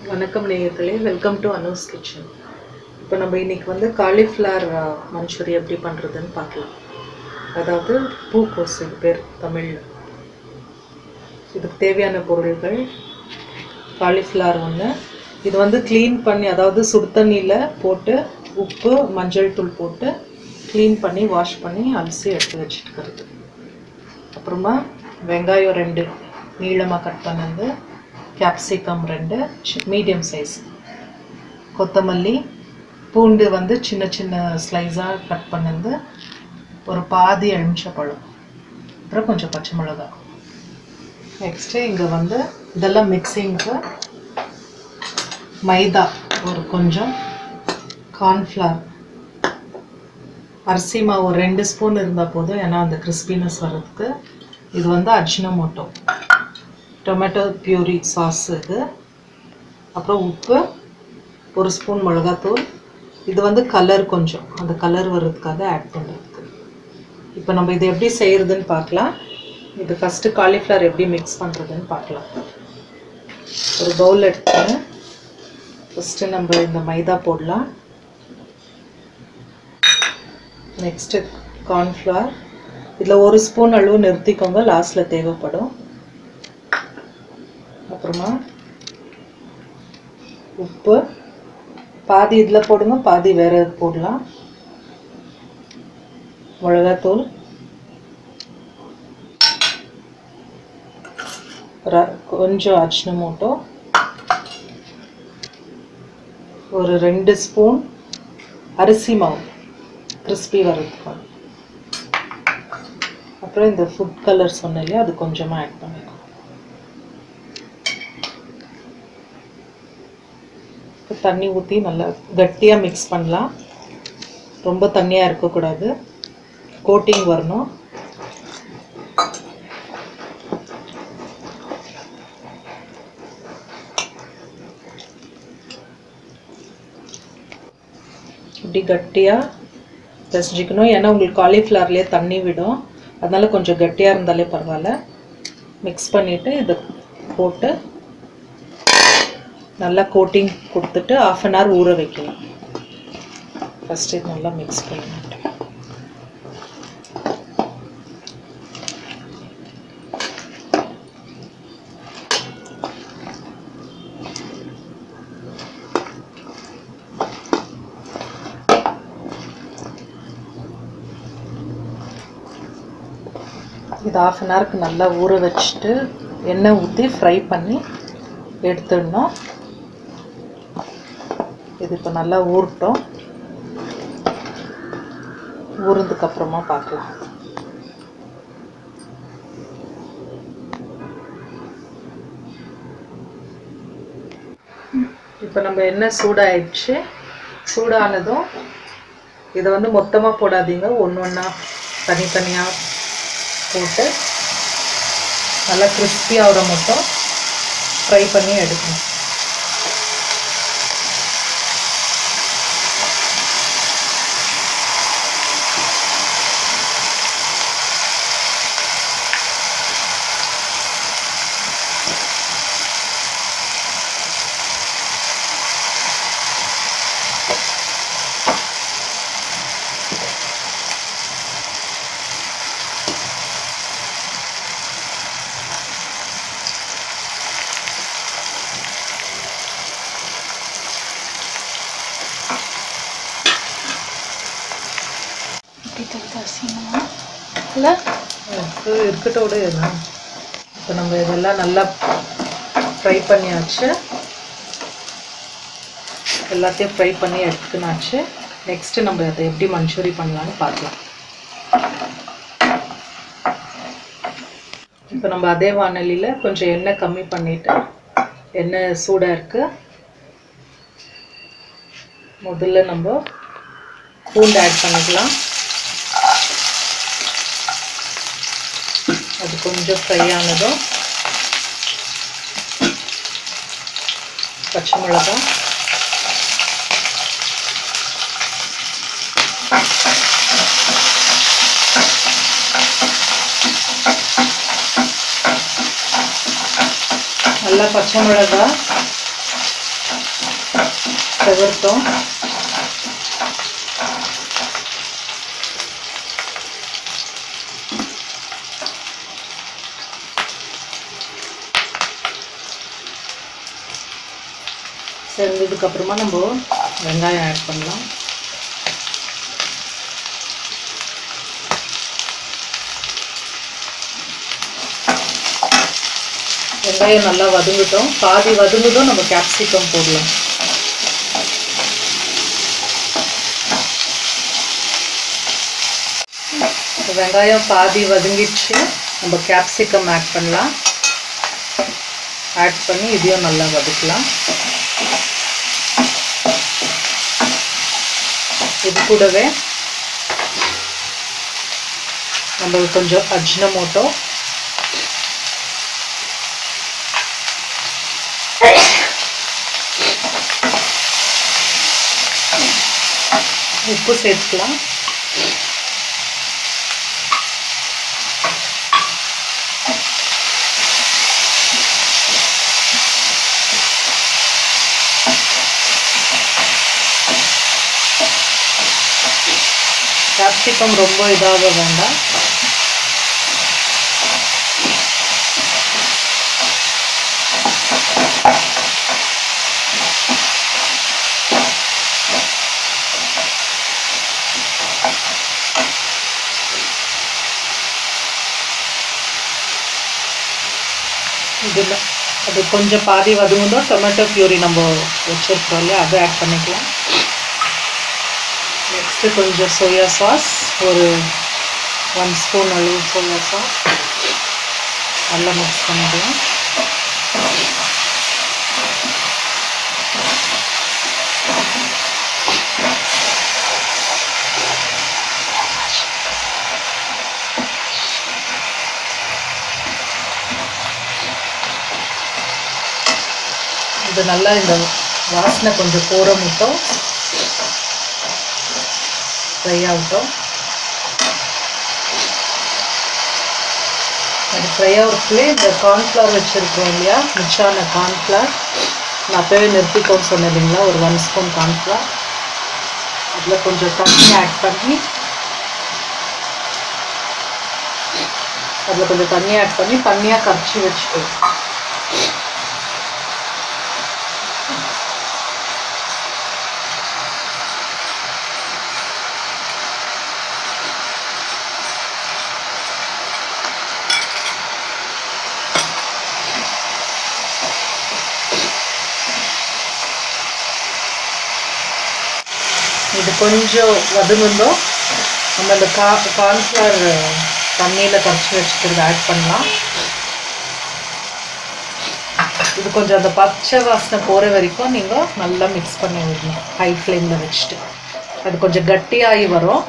வணக்கம் நேயர்களே welcome to Anu's kitchen இப்போ நம்ம இன்னைக்கு வந்து காலிஃப்ளவர் மஞ்சூரி எப்படி பண்ணுறதுன்னு பார்க்கலாம் அதாவது பூக்கோசு இது பேர் தமிழில் இதுக்கு தேவையான பொருள்கள் காலிஃப்ளவர் ஒன்று இது வந்து க்ளீன் பண்ணி அதாவது சுடு தண்ணியில் போட்டு உப்பு மஞ்சள் தூள் போட்டு க்ளீன் பண்ணி வாஷ் பண்ணி அலசி எடுத்து வச்சுட்டுக்கிறது அப்புறமா வெங்காயம் ரெண்டு நீளமாக கட் பண்ணது கேப்சிகம் ரெண்டு மீடியம் சைஸ் கொத்தமல்லி பூண்டு வந்து சின்ன சின்ன ஸ்லைஸாக கட் பண்ணது ஒரு பாதி எலுமிச்சப்பழம் அப்புறம் கொஞ்சம் பச்சை மிளகா நெக்ஸ்ட்டு இங்கே வந்து இதெல்லாம் மிக்சிங்க்கு மைதா ஒரு கொஞ்சம் கார்ன்ஃப்ளவர் அரிசி மாவு ஒரு ரெண்டு ஸ்பூன் இருந்தால் போதும் ஏன்னா அந்த கிறிஸ்பினஸ் வர்றதுக்கு இது வந்து அஜினமோட்டோ டொமேட்டோ பியூரி சாஸ் இது அப்புறம் உப்பு ஒரு ஸ்பூன் மிளகாத்தூள் இது வந்து கலர் கொஞ்சம் அந்த கலர் வர்றதுக்காக ஆட் பண்ணுறதுக்கு இப்போ நம்ம இது எப்படி செய்கிறதுன்னு பார்க்கலாம் இது ஃபஸ்ட்டு காலிஃப்ளவர் எப்படி மிக்ஸ் பண்ணுறதுன்னு பார்க்கலாம் ஒரு பவுல் எடுத்துன்னு ஃபஸ்ட்டு நம்ம இந்த மைதா போடலாம் நெக்ஸ்ட்டு கார்ன்ஃப்ளவர் இதில் ஒரு ஸ்பூன் அளவு நிறுத்திக்கோங்க லாஸ்ட்டில் தேவைப்படும் அப்புறமா உப்பு பாதி இதில் போடுங்க பாதி வேற போடலாம் மிளகாத்தூள் ர- கொஞ்சம் அஜினமோட்டோ ஒரு ரெண்டு ஸ்பூன் அரிசி மாவு கிறிஸ்பி வர்றதுக்காக அப்புறம் இந்த ஃபுட் கலர் சொன்னேன் இல்லையா அது கொஞ்சமாக ஆட் பண்ணிக்கோ இப்போ தண்ணி ஊற்றி நல்லா கட்டியாக மிக்ஸ் பண்ணலாம் ரொம்ப தண்ணியாக இருக்கக்கூடாது கோட்டிங் வரணும் இப்படி கட்டியாக பிசைஞ்சிக்கணும் ஏன்னா உங்களுக்கு காலிஃப்ளவர்லேயே தண்ணி விடும் அதனால கொஞ்சம் கட்டியாக இருந்தாலே பரவாயில்ல மிக்ஸ் பண்ணிவிட்டு இதை போட்டு நல்லா கோட்டிங் கொடுத்துட்டு ஆஃப் அன் ஹவர் ஊற வைக்கலாம் ஃபஸ்ட்டு இது நல்லா மிக்ஸ் பண்ணிட்டு இது ஆஃப் அன் ஹவருக்கு நல்லா ஊற வச்சுட்டு எண்ணெய் ஊற்றி ஃப்ரை பண்ணி எடுத்துடணும் இது இப்போ நல்லா ஊறட்டும் ஊறுனதுக்கு அப்புறமா பார்க்கலாம் இப்போ நம்ம எண்ணெய் சூடாயிடுச்சு சூடானதும் இதை வந்து மொத்தமாக போடாதீங்க ஒன்று ஒன்றா தனித்தனியாக போட்டு நல்லா crispy ஆகுற மட்டும் ஃப்ரை பண்ணி எடுக்கணும் இல்லை இது இருக்கட்டோட இதுதான் இப்போ நம்ம இதெல்லாம் நல்லா ஃப்ரை பண்ணியாச்சு எல்லாத்தையும் ஃப்ரை பண்ணி எடுத்துனாச்சு நெக்ஸ்ட்டு நம்ம அதை எப்படி மஞ்சூரி பண்ணலான்னு பார்க்கலாம் இப்போ நம்ம அதே வானலியில் கொஞ்சம் எண்ணெய் கம்மி பண்ணிட்டு எண்ணெய் சூடாக இருக்கு முதல்ல நம்ம பூண்டு ஆட் பண்ணிக்கலாம் அது கொஞ்சம் ஃப்ரை ஆனதும் பச்சை மிளகாய் நல்லா பச்சை மிளகாய் செவர்த்தோம் செஞ்சதுக்கு அப்புறமா நம்ம வெங்காயம் ஆட் பண்ணலாம் வெங்காயம் நல்லா வதங்கட்டும் பாதி வதங்குதும் நம்ம கேப்சிகம் போடலாம் இப்போ வெங்காயம் பாதி வதங்கிடுச்சு நம்ம கேப்சிகம் ஆட் பண்ணலாம் ஆட் பண்ணி இதையும் நல்லா வதக்கலாம் இது கூடவே நம்ம கொஞ்சம் அஜ்னமோட்டோ உப்பு சேர்த்துக்கலாம் கேப்சிகம் ரொம்ப இதாக வேண்டாம் இதில் அது கொஞ்சம் பாதி வதங்கணும் டொமேட்டோ பியூரி நம்ம வச்சுருக்கோம் இல்லையா அதை ஆட் பண்ணிக்கலாம் நெக்ஸ்ட்டு கொஞ்சம் சோயா சாஸ் ஒரு ஒன் ஸ்பூன் அளவு சோயா சாஸ் நல்லா மிக்ஸ் பண்ணிக்கலாம் இது நல்லா இந்த வாசனை கொஞ்சம் போகிற மட்டும் ஃப்ரை ஆகட்டும் அது ஃப்ரை ஆகிறதுக்குள்ளே இந்த கார்ன்ஃப்ளவர் வச்சுருக்கோம் இல்லையா மிச்சான கார்ன்ஃப்ளவர் நான் அப்போவே நிறுத்திக்கோன்னு சொன்னேன் இல்லைங்களா ஒரு ஒன் ஸ்பூன் கார்ன்ஃப்ளவர் அதில் கொஞ்சம் தண்ணி ஆட் பண்ணி அதில் கொஞ்சம் தண்ணி ஆட் பண்ணி தண்ணியாக கரைச்சி வச்சுக்கோ இது கொஞ்சம் வதங்குந்தோம் நம்ம இந்த கா கார்ன்ஃப்ளவர் தண்ணியில் கரைச்சி வச்சுக்கிறது ஆட் பண்ணலாம் இது கொஞ்சம் அந்த பச்சை வாசனை போகிற வரைக்கும் நீங்கள் நல்லா மிக்ஸ் பண்ணி விடணும் ஹை ஃப்ளேமில் வச்சுட்டு அது கொஞ்சம் கட்டியாகி வரும்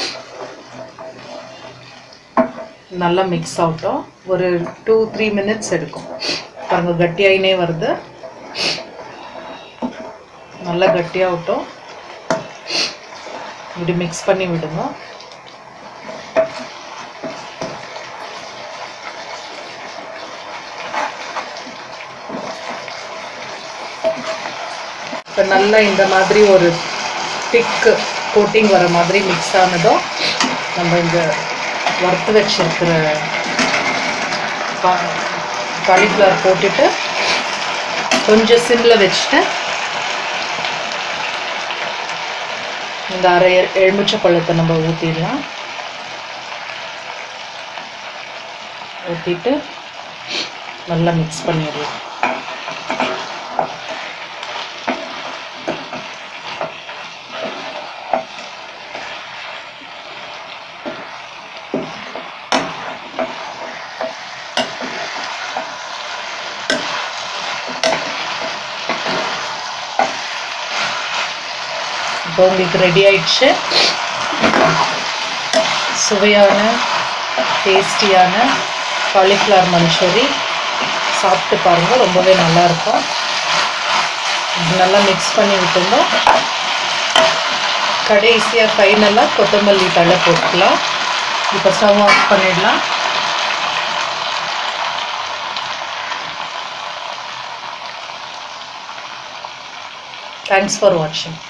நல்லா மிக்ஸ் ஆகட்டும் ஒரு டூ த்ரீ மினிட்ஸ் எடுக்கும் பாருங்க கட்டியாயினே வருது நல்லா கட்டியாகட்டும் இப்படி மிக்ஸ் பண்ணி விடுங்க இப்போ நல்லா இந்த மாதிரி ஒரு திக் கோட்டிங் வர மாதிரி மிக்ஸ் ஆனதும் நம்ம இந்த வறுத்து வச்சிருக்கிற காலிஃப்ளவர் போட்டுட்டு கொஞ்சம் சிம்மில் வச்சுட்டு இந்த அரை எலுமிச்சை பழத்தை நம்ம ஊற்றிடலாம் ஊற்றிட்டு நல்லா மிக்ஸ் பண்ணிடலாம் இப்போ உங்களுக்கு ரெடி ஆயிடுச்சு சுவையான டேஸ்டியான காலிஃப்ளவர் மஞ்சூரி சாப்பிட்டு பாருங்கள் ரொம்பவே நல்லாயிருக்கும் இது நல்லா மிக்ஸ் பண்ணி விட்டுருந்தோம் கடைசியாக ஃபைனலாக கொத்தமல்லி தழை போட்டுக்கலாம் இப்போ ஸ்டவ் ஆஃப் பண்ணிடலாம் தேங்க்ஸ் ஃபார் வாட்சிங்